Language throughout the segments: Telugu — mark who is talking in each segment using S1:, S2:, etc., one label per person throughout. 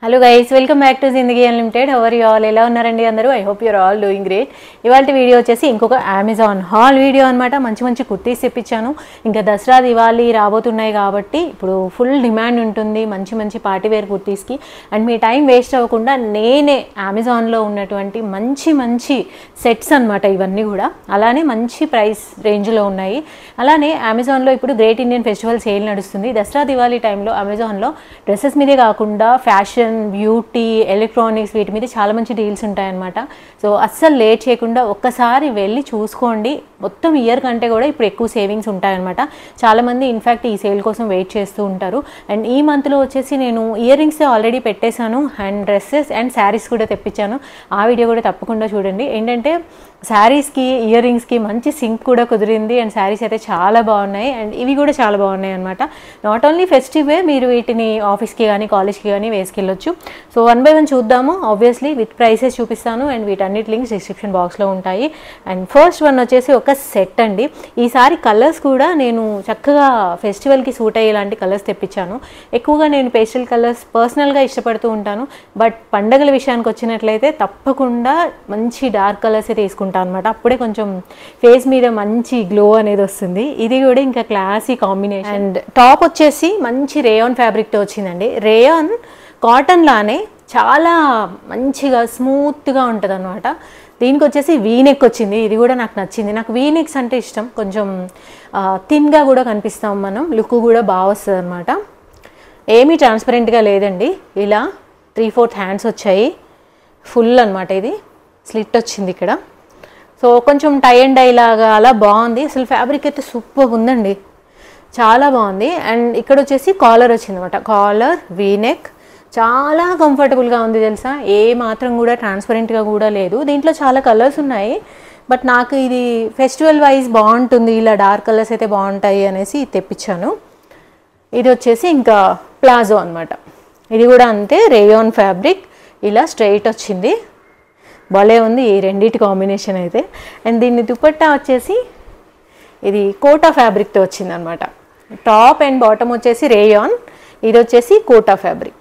S1: hello guys welcome back to Zindagi unlimited how are you all ఎలా ఉన్నారండి అందరూ I hope you're all doing great ఇవాళ వీడియో వచ్చేసి ఇంకొక అమెజాన్ హాల్ వీడియో అనమాట మంచి మంచి కుర్తీస్ తెప్పించాను ఇంకా దసరా దివాళీ రాబోతున్నాయి కాబట్టి ఇప్పుడు ఫుల్ డిమాండ్ ఉంటుంది మంచి మంచి పార్టీ వేర్ కుర్తీస్కి అండ్ మీ టైం వేస్ట్ అవ్వకుండా నేనే అమెజాన్లో ఉన్నటువంటి మంచి మంచి సెట్స్ అనమాట ఇవన్నీ కూడా అలానే మంచి ప్రైస్ రేంజ్లో ఉన్నాయి అలానే అమెజాన్లో ఇప్పుడు గ్రేట్ ఇండియన్ ఫెస్టివల్ సేల్ నడుస్తుంది దసరా దివాళీ టైంలో అమెజాన్లో డ్రెస్సెస్ మీదే కాకుండా ఫ్యాషన్ బ్యూటీ ఎలక్ట్రానిక్స్ వీటి మీద చాలా మంచి డీల్స్ ఉంటాయన్నమాట సో అస్సలు లేట్ చేయకుండా ఒక్కసారి వెళ్ళి చూసుకోండి మొత్తం ఇయర్ కంటే కూడా ఇప్పుడు ఎక్కువ సేవింగ్స్ ఉంటాయన్నమాట చాలామంది ఇన్ఫ్యాక్ట్ ఈ సేల్ కోసం వెయిట్ చేస్తూ ఉంటారు అండ్ ఈ మంత్లో వచ్చేసి నేను ఇయర్ రింగ్స్ ఆల్రెడీ పెట్టేశాను అండ్ డ్రెస్సెస్ అండ్ శారీస్ కూడా తెప్పించాను ఆ వీడియో కూడా తప్పకుండా చూడండి ఏంటంటే శారీస్కి ఇయర్ రింగ్స్కి మంచి సింక్ కూడా కుదిరింది అండ్ శారీస్ అయితే చాలా బాగున్నాయి అండ్ ఇవి కూడా చాలా బాగున్నాయి అనమాట నాట్ ఓన్లీ ఫెస్టివే మీరు వీటిని ఆఫీస్కి కానీ కాలేజ్కి కానీ వేసుకెళ్ళొచ్చు సో వన్ బై వన్ చూద్దాము ఆబ్వియస్లీ విత్ ప్రైసెస్ చూపిస్తాను అండ్ వీటన్నిటి లింక్స్ డిస్క్రిప్షన్ బాక్స్లో ఉంటాయి అండ్ ఫస్ట్ వన్ వచ్చేసి ఒక సెట్ అండి ఈసారి కలర్స్ కూడా నేను చక్కగా ఫెస్టివల్కి సూట్ అయ్యేలాంటి కలర్స్ తెప్పించాను ఎక్కువగా నేను పేస్టల్ కలర్స్ పర్సనల్గా ఇష్టపడుతూ ఉంటాను బట్ పండగల విషయానికి వచ్చినట్లయితే తప్పకుండా మంచి డార్క్ కలర్సే తీసుకుంటాను అనమాట అప్పుడే కొంచెం ఫేస్ మీద మంచి గ్లో అనేది వస్తుంది ఇది కూడా ఇంకా క్లాసీ కాంబినేషన్ అండ్ టాప్ వచ్చేసి మంచి రేయాన్ ఫ్యాబ్రిక్తో వచ్చిందండి రేయాన్ కాటన్ లానే చాలా మంచిగా స్మూత్గా ఉంటుంది అనమాట దీనికి వచ్చేసి వీనెక్ వచ్చింది ఇది కూడా నాకు నచ్చింది నాకు వీనెక్స్ అంటే ఇష్టం కొంచెం థిన్గా కూడా కనిపిస్తాం మనం లుక్ కూడా బాగా వస్తుంది అనమాట ఏమీ ట్రాన్స్పరెంట్గా లేదండి ఇలా త్రీ ఫోర్త్ హ్యాండ్స్ వచ్చాయి ఫుల్ అనమాట ఇది స్లిట్ వచ్చింది ఇక్కడ సో కొంచెం టై అండ్ డై లాగా అలా బాగుంది అసలు ఫ్యాబ్రిక్ అయితే సూపర్ ఉందండి చాలా బాగుంది అండ్ ఇక్కడ వచ్చేసి కాలర్ వచ్చింది అనమాట కాలర్ వీనెక్ చాలా కంఫర్టబుల్గా ఉంది తెలుసా ఏ మాత్రం కూడా ట్రాన్స్పరెంట్గా కూడా లేదు దీంట్లో చాలా కలర్స్ ఉన్నాయి బట్ నాకు ఇది ఫెస్టివల్ వైజ్ బాగుంటుంది ఇలా డార్క్ కలర్స్ అయితే బాగుంటాయి అనేసి తెప్పించాను ఇది వచ్చేసి ఇంకా ప్లాజో అనమాట ఇది కూడా అంతే రేయాన్ ఫ్యాబ్రిక్ ఇలా స్ట్రైట్ వచ్చింది భలే ఉంది ఈ రెండింటి కాంబినేషన్ అయితే అండ్ దీన్ని దుపట్టా వచ్చేసి ఇది కోటా ఫ్యాబ్రిక్తో వచ్చింది అనమాట టాప్ అండ్ బాటమ్ వచ్చేసి రేయాన్ ఇది వచ్చేసి కోటా ఫ్యాబ్రిక్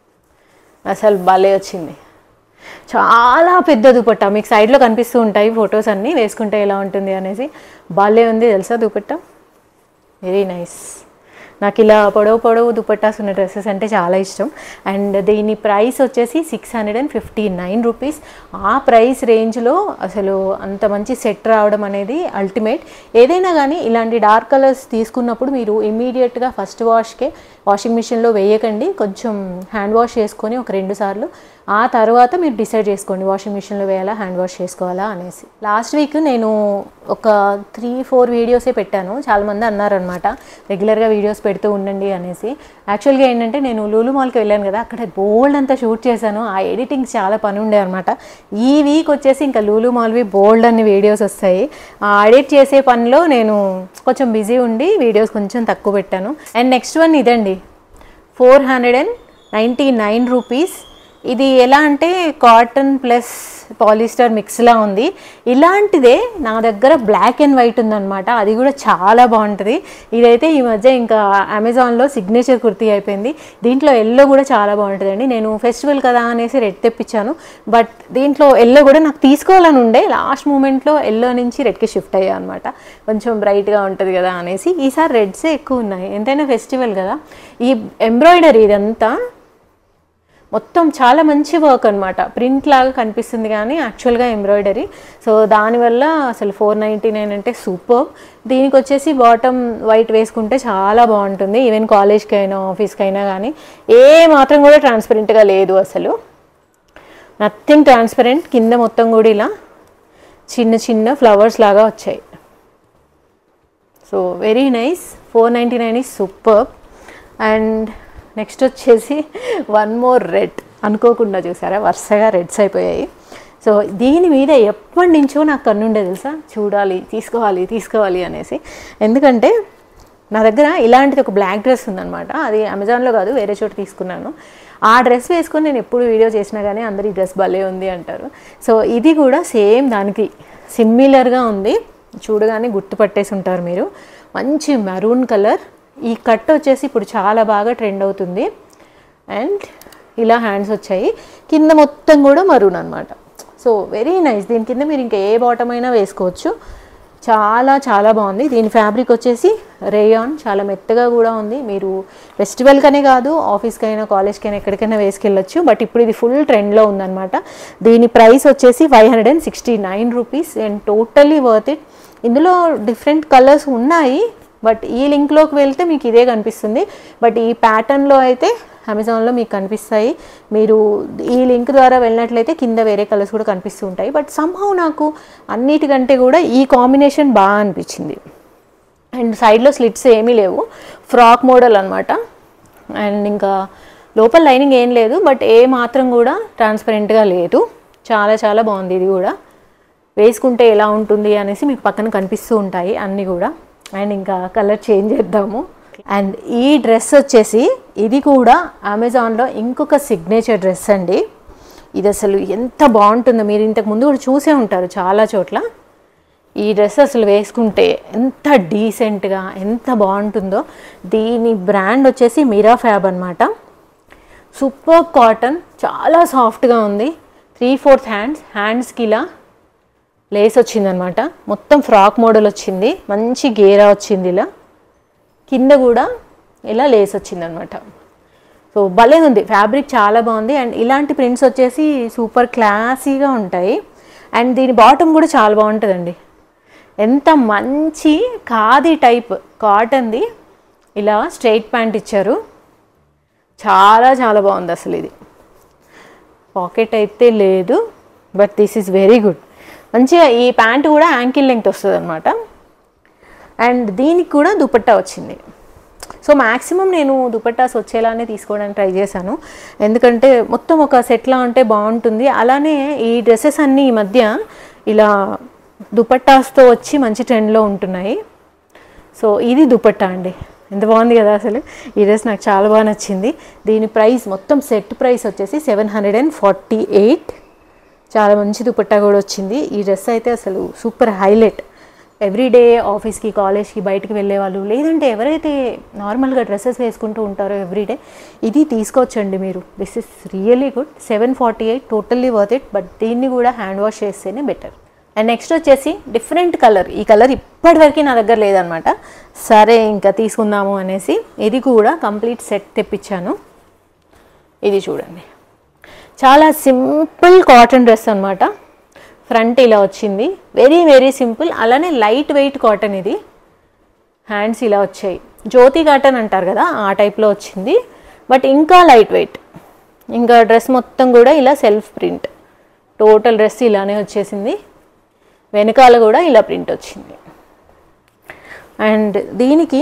S1: అసలు భలే వచ్చింది చాలా పెద్ద దుపట్టా మీకు సైడ్లో కనిపిస్తూ ఉంటాయి ఫొటోస్ అన్నీ వేసుకుంటే ఎలా ఉంటుంది అనేసి భలే ఉంది తెలుసా దుపట్టా వెరీ నైస్ నాకు ఇలా పొడవు పొడవు దుపట్టాస్ ఉన్న డ్రెస్సెస్ అంటే చాలా ఇష్టం అండ్ దీని ప్రైస్ వచ్చేసి six hundred and fifty nine rupees ఆ ప్రైస్ రేంజ్లో అసలు అంత మంచి సెట్ రావడం అనేది అల్టిమేట్ ఏదైనా కానీ ఇలాంటి డార్క్ కలర్స్ తీసుకున్నప్పుడు మీరు ఇమీడియట్గా ఫస్ట్ వాష్కే వాషింగ్ మిషన్లో వేయకండి కొంచెం హ్యాండ్ వాష్ చేసుకొని ఒక రెండు సార్లు ఆ తర్వాత మీరు డిసైడ్ చేసుకోండి వాషింగ్ మిషన్లో వేయాలా హ్యాండ్ వాష్ చేసుకోవాలా అనేసి లాస్ట్ వీక్ నేను ఒక త్రీ ఫోర్ వీడియోసే పెట్టాను చాలామంది అన్నారనమాట రెగ్యులర్గా వీడియోస్ పెడుతూ ఉండండి అనేసి యాక్చువల్గా ఏంటంటే నేను లూలు మాల్కి వెళ్ళాను కదా అక్కడ బోల్డ్ అంతా షూట్ చేశాను ఆ ఎడిటింగ్ చాలా పని ఉండే అనమాట ఈ వీక్ వచ్చేసి ఇంకా లూలు మాల్వి బోల్డ్ అన్ని వీడియోస్ వస్తాయి ఆ ఎడిట్ చేసే పనిలో నేను కొంచెం బిజీ ఉండి వీడియోస్ కొంచెం తక్కువ పెట్టాను అండ్ నెక్స్ట్ వన్ ఇదండి four hundred and ninety nine rupees ఇది ఎలా అంటే కాటన్ ప్లస్ పాలిస్టర్ మిక్స్లా ఉంది ఇలాంటిదే నా దగ్గర బ్లాక్ అండ్ వైట్ ఉందన్నమాట అది కూడా చాలా బాగుంటుంది ఇదైతే ఈ మధ్య ఇంకా అమెజాన్లో సిగ్నేచర్ కుర్తీ అయిపోయింది దీంట్లో ఎల్లో కూడా చాలా బాగుంటుందండి నేను ఫెస్టివల్ కదా అనేసి రెడ్ తెప్పించాను బట్ దీంట్లో ఎల్లో కూడా నాకు తీసుకోవాలని ఉండే లాస్ట్ మూమెంట్లో ఎల్లో నుంచి రెడ్కి షిఫ్ట్ అయ్యా అనమాట కొంచెం బ్రైట్గా ఉంటుంది కదా అనేసి ఈసారి రెడ్సే ఎక్కువ ఉన్నాయి ఎంతైనా ఫెస్టివల్ కదా ఈ ఎంబ్రాయిడరీ ఇదంతా మొత్తం చాలా మంచి వర్క్ అనమాట ప్రింట్ లాగా కనిపిస్తుంది కానీ యాక్చువల్గా ఎంబ్రాయిడరీ సో దానివల్ల అసలు ఫోర్ నైంటీ నైన్ అంటే సూపర్ దీనికి వచ్చేసి బాటమ్ వైట్ వేసుకుంటే చాలా బాగుంటుంది ఈవెన్ కాలేజ్కి అయినా ఆఫీస్కి అయినా కానీ ఏ మాత్రం కూడా ట్రాన్స్పరెంట్గా లేదు అసలు నథింగ్ ట్రాన్స్పరెంట్ కింద మొత్తం కూడా ఇలా చిన్న చిన్న ఫ్లవర్స్ లాగా వచ్చాయి so very nice four ninety nine is super and next వచ్చేసి వన్ మోర్ రెడ్ అనుకోకుండా చూసారా వరుసగా రెడ్స్ అయిపోయాయి సో దీని మీద ఎప్పటి నుంచో నాకు కన్నుండే తెలుసా చూడాలి తీసుకోవాలి తీసుకోవాలి అనేసి ఎందుకంటే నా దగ్గర ఇలాంటిది ఒక బ్లాక్ డ్రెస్ ఉందన్నమాట అది అమెజాన్లో కాదు వేరే చోట తీసుకున్నాను ఆ డ్రెస్ వేసుకొని నేను ఎప్పుడు వీడియో చేసినా కానీ అందరు ఈ డ్రెస్ భలే ఉంది అంటారు సో ఇది కూడా సేమ్ దానికి సిమిలర్గా ఉంది చూడగానే గుర్తుపట్టేసి ఉంటారు మీరు మంచి మెరూన్ కలర్ ఈ కట్ వచ్చేసి ఇప్పుడు చాలా బాగా ట్రెండ్ అవుతుంది అండ్ ఇలా హ్యాండ్స్ వచ్చాయి కింద మొత్తం కూడా మరూన్ అనమాట సో వెరీ నైస్ దీని కింద మీరు ఇంకా ఏ బాటమ్ అయినా వేసుకోవచ్చు చాలా చాలా బాగుంది దీని ఫ్యాబ్రిక్ వచ్చేసి రేయాన్ చాలా మెత్తగా కూడా ఉంది మీరు ఫెస్టివల్కనే కాదు ఆఫీస్కైనా కాలేజ్కైనా ఎక్కడికైనా వేసుకెళ్ళొచ్చు బట్ ఇప్పుడు ఇది ఫుల్ ట్రెండ్లో ఉందన్నమాట దీని ప్రైస్ వచ్చేసి five hundred and sixty nine rupees and totally worth it ఇందులో డిఫరెంట్ కలర్స్ ఉన్నాయి బట్ ఈ లింక్లోకి వెళ్తే మీకు ఇదే కనిపిస్తుంది బట్ ఈ ప్యాటర్న్లో అయితే అమెజాన్లో మీకు కనిపిస్తాయి మీరు ఈ లింక్ ద్వారా వెళ్ళినట్లయితే కింద వేరే కలర్స్ కూడా కనిపిస్తూ ఉంటాయి బట్ సంహౌ నాకు అన్నిటికంటే కూడా ఈ కాంబినేషన్ బాగా అనిపించింది అండ్ సైడ్లో స్లిట్స్ ఏమీ లేవు ఫ్రాక్ మోడల్ అనమాట అండ్ ఇంకా లోపల లైనింగ్ ఏం లేదు బట్ ఏ మాత్రం కూడా ట్రాన్స్పరెంట్గా లేదు చాలా చాలా బాగుంది ఇది కూడా వేసుకుంటే ఎలా ఉంటుంది అనేసి మీకు పక్కన కనిపిస్తూ ఉంటాయి అన్నీ కూడా అండ్ ఇంకా కలర్ చేంజ్ చేద్దాము అండ్ ఈ డ్రెస్ వచ్చేసి ఇది కూడా అమెజాన్లో ఇంకొక సిగ్నేచర్ డ్రెస్ అండి ఇది అసలు ఎంత బాగుంటుందో మీరు ఇంతకు ముందు కూడా చూసే ఉంటారు చాలా చోట్ల ఈ డ్రెస్ అసలు వేసుకుంటే ఎంత డీసెంట్గా ఎంత బాగుంటుందో దీని బ్రాండ్ వచ్చేసి మీరా ఫ్యాబ్ అనమాట సూపర్ కాటన్ చాలా సాఫ్ట్గా ఉంది త్రీ ఫోర్త్ హ్యాండ్స్ హ్యాండ్స్కి ఇలా లేస్ వచ్చిందనమాట మొత్తం ఫ్రాక్ మోడల్ వచ్చింది మంచి గేరా వచ్చింది ఇలా కింద కూడా ఇలా లేస్ వచ్చిందనమాట సో భలే ఉంది ఫ్యాబ్రిక్ చాలా బాగుంది అండ్ ఇలాంటి ప్రింట్స్ వచ్చేసి సూపర్ క్లాసీగా ఉంటాయి అండ్ దీని బాటమ్ కూడా చాలా బాగుంటుందండి ఎంత మంచి ఖాదీ టైప్ కాటన్ది ఇలా స్ట్రైట్ ప్యాంట్ ఇచ్చారు చాలా చాలా బాగుంది అసలు ఇది పాకెట్ అయితే లేదు but this is very good మంచిగా ఈ ప్యాంట్ కూడా యాంకిల్ లెంగ్త్ వస్తుంది అనమాట అండ్ దీనికి కూడా దుపట్టా వచ్చింది సో మ్యాక్సిమం నేను దుపట్టాస్ వచ్చేలానే తీసుకోవడానికి ట్రై చేశాను ఎందుకంటే మొత్తం ఒక సెట్లా ఉంటే బాగుంటుంది అలానే ఈ డ్రెస్సెస్ అన్నీ ఈ మధ్య ఇలా దుపట్టాస్తో వచ్చి మంచి ట్రెండ్లో ఉంటున్నాయి సో ఇది దుపట్టా అండి ఎంత బాగుంది కదా అసలు ఈ డ్రెస్ నాకు చాలా బాగా నచ్చింది దీని ప్రైస్ మొత్తం సెట్ ప్రైస్ వచ్చేసి seven hundred and forty eight చాలా మంచి దుపట్టా కూడా వచ్చింది ఈ డ్రెస్ అయితే అసలు సూపర్ హైలైట్ ఎవ్రీడే ఆఫీస్కి కాలేజ్కి బయటికి వెళ్ళే వాళ్ళు లేదంటే ఎవరైతే నార్మల్గా డ్రెస్సెస్ వేసుకుంటూ ఉంటారో ఎవ్రీడే ఇది తీసుకోవచ్చండి మీరు this is really good seven forty eight totally worth it but దీన్ని కూడా హ్యాండ్ వాష్ చేస్తేనే బెటర్ అండ్ నెక్స్ట్ వచ్చేసి డిఫరెంట్ కలర్ ఈ కలర్ ఇప్పటివరకు నా దగ్గర లేదనమాట సరే ఇంకా తీసుకుందాము అనేసి ఇది కూడా కంప్లీట్ సెట్ తెప్పించాను ఇది చూడండి చాలా సింపుల్ కాటన్ డ్రెస్ అనమాట ఫ్రంట్ ఇలా వచ్చింది వెరీ వెరీ సింపుల్ అలానే లైట్ వెయిట్ కాటన్ ఇది హ్యాండ్స్ ఇలా వచ్చాయి జ్యోతి కాటన్ అంటారు కదా ఆ టైప్లో వచ్చింది బట్ ఇంకా లైట్ వెయిట్ ఇంకా డ్రెస్ మొత్తం కూడా ఇలా సెల్ఫ్ ప్రింట్ టోటల్ డ్రెస్ ఇలానే వచ్చేసింది వెనకాల కూడా ఇలా ప్రింట్ వచ్చింది అండ్ దీనికి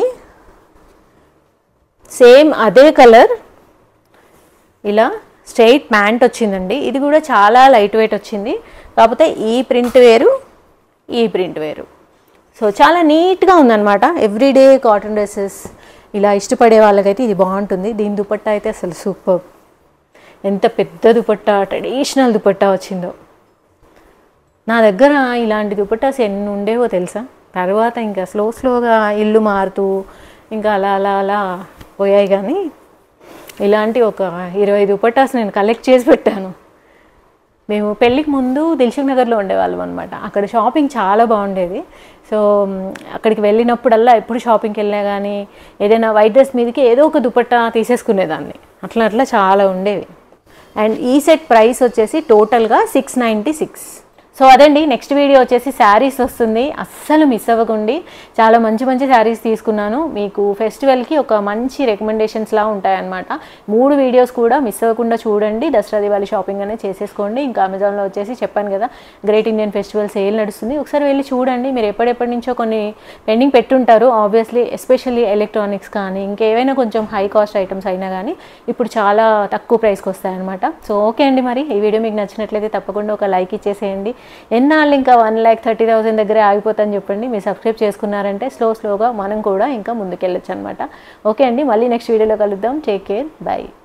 S1: సేమ్ అదే కలర్ ఇలా స్ట్రైట్ ప్యాంట్ వచ్చిందండి ఇది కూడా చాలా లైట్ వెయిట్ వచ్చింది కాకపోతే ఈ ప్రింట్ వేరు ఈ ప్రింట్ వేరు సో చాలా నీట్గా ఉందన్నమాట ఎవ్రీడే కాటన్ డ్రెస్సెస్ ఇలా ఇష్టపడే వాళ్ళకైతే ఇది బాగుంటుంది దీని దుపట్టా అయితే అసలు సూపర్ ఎంత పెద్ద దుపట్టా ట్రెడిషనల్ దుపట్టా వచ్చిందో నా దగ్గర ఇలాంటి దుపట్టాస్ ఎన్ని ఉండేవో తెలుసా తర్వాత ఇంకా స్లో స్లోగా ఇల్లు మారుతూ ఇంకా అలా అలా అలా పోయాయి కానీ ఇలాంటి ఒక ఇరవై దుపట్టాస్ నేను కలెక్ట్ చేసి పెట్టాను మేము పెళ్ళికి ముందు దిల్సుఖ్ నగర్లో ఉండేవాళ్ళం అనమాట అక్కడ షాపింగ్ చాలా బాగుండేది సో మ్, అక్కడికి వెళ్ళినప్పుడల్లా ఎప్పుడు షాపింగ్కి వెళ్ళినా కానీ ఏదైనా వైట్ డ్రెస్ మీదకి ఏదో ఒక దుపట్టా తీసేసుకునేదాన్ని అట్లా అట్లా చాలా ఉండేవి అండ్ ఈ సెట్ ప్రైస్ వచ్చేసి టోటల్గా సిక్స్ నైంటీ సిక్స్ సో అదండి నెక్స్ట్ వీడియో వచ్చేసి శారీస్ వస్తుంది అస్సలు మిస్ అవ్వకండి చాలా మంచి మంచి శారీస్ తీసుకున్నాను మీకు ఫెస్టివల్కి ఒక మంచి రికమెండేషన్స్లా ఉంటాయన్నమాట మూడు వీడియోస్ కూడా మిస్ అవ్వకుండా చూడండి దసరా దివాళీ షాపింగ్ అనేది చేసేసుకోండి ఇంకా అమెజాన్లో వచ్చేసి చెప్పాను కదా గ్రేట్ ఇండియన్ ఫెస్టివల్ సేల్ నడుస్తుంది ఒకసారి వెళ్ళి చూడండి మీరు ఎప్పటిెప్పటి నుంచో కొన్ని పెండింగ్ పెట్టుంటారు ఆబ్వియస్లీ ఎస్పెషల్లీ ఎలక్ట్రానిక్స్ కానీ ఇంకేవైనా కొంచెం హై కాస్ట్ ఐటమ్స్ అయినా కానీ ఇప్పుడు చాలా తక్కువ ప్రైస్కి వస్తాయన్నమాట సో ఓకే అండి మరి ఈ వీడియో మీకు నచ్చినట్లయితే తప్పకుండా ఒక లైక్ ఇచ్చేసేయండి ఎన్నాళ్ళు ఇంకా వన్ ల్యాక్ థర్టీ థౌసండ్ దగ్గరే ఆగిపోతుందని చెప్పండి మీరు సబ్స్క్రైబ్ చేసుకున్నారంటే స్లో స్లోగా మనం కూడా ఇంకా ముందుకెళ్ళొచ్చు అనమాట ఓకే అండి మళ్ళీ నెక్స్ట్ వీడియోలో కలుద్దాం టేక్ కేర్ బై